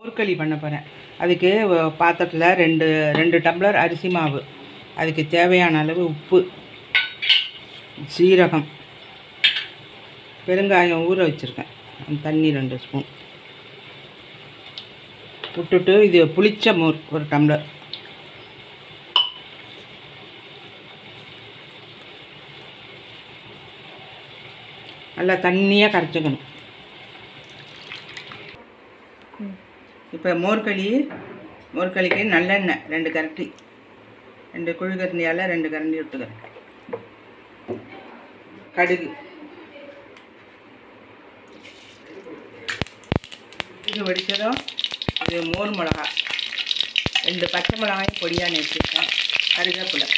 ஊர்களி பண்ண போகிறேன் அதுக்கு வ- பாத்திரத்தில் ரெண்டு ரெண்டு டம்ளர் அரிசி மாவு அதுக்கு தேவையான அளவு உப்பு சீரகம் பெருங்காயம் ஊற வச்சுருக்கேன் அந்த தண்ணி ரெண்டு ஸ்பூன் விட்டுட்டு இது புளிச்ச மோர் ஒரு டம்ளர் நல்லா தண்ணியாக கரைச்சிக்கணும் இப்போ மோர்களி மோர்களிக்கு நல்லெண்ணெய் ரெண்டு கரண்டி ரெண்டு குழி கரண்டியால் ரெண்டு கரண்டி விட்டுக்கிறேன் கடுகு இது வெடிச்சதும் இது மோர் மிளகா ரெண்டு பச்சை மிளகாயும் பொடியாக நெச்சிருக்கேன் கருவேப்பிலை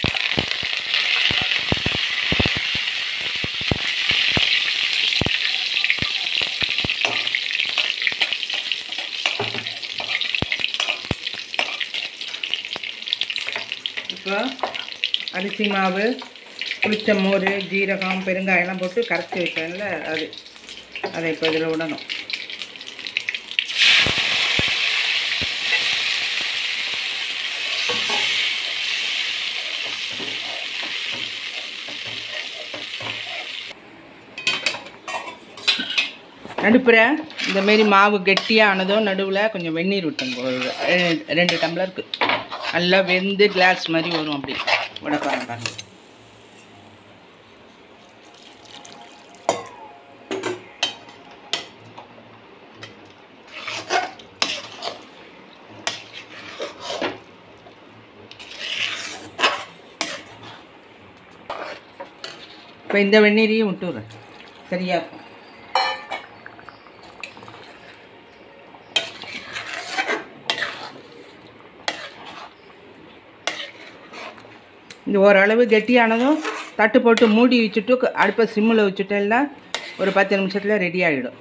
இப்போ அரிசி மாவு புளிச்ச மோர் ஜீரகம் பெருங்காயம்லாம் போட்டு கரைச்சி வைக்கிறேன்ல அது அதை இப்போ இதில் விடணும் நடுப்புற இந்த மாரி மாவு கெட்டியாக ஆனதும் நடுவில் கொஞ்சம் வெந்நீர் விட்டுங்க ஒரு ரெ- ரெண்டு டம்ளருக்கு நல்லா வெந்து கிளாஸ் மாதிரி வரும் அப்படி விட பாருங்க பாருங்க இப்போ இந்த வெந்நீரையும் விட்டுறேன் சரியா இருக்கும் இந்த ஓரளவு கெட்டியானதும் தட்டு போட்டு மூடி வச்சுட்டு க- அடுப்பை சிம்மில் வச்சுட்டேன்னா ஒரு பத்து நிமிஷத்தில் ரெடி ஆகிடும்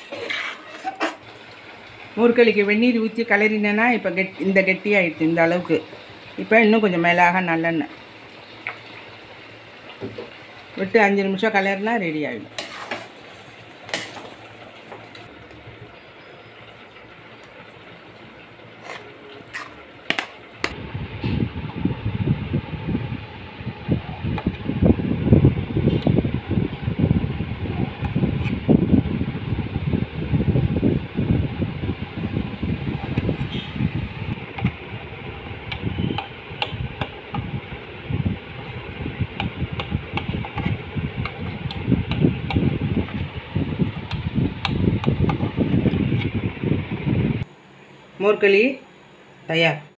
மூர்க்களிக்கு வெந்நீர் ஊற்றி கலரினேன்னா இப்போ கெட் இந்த கெட்டியாகிடுச்சு இந்த அளவுக்கு இப்போ இன்னும் கொஞ்சம் மேலாக நல்லெண்ணெய் விட்டு அஞ்சு நிமிஷம் கலர்னா ரெடி ஆகிடும் மூர்க்களி தயார்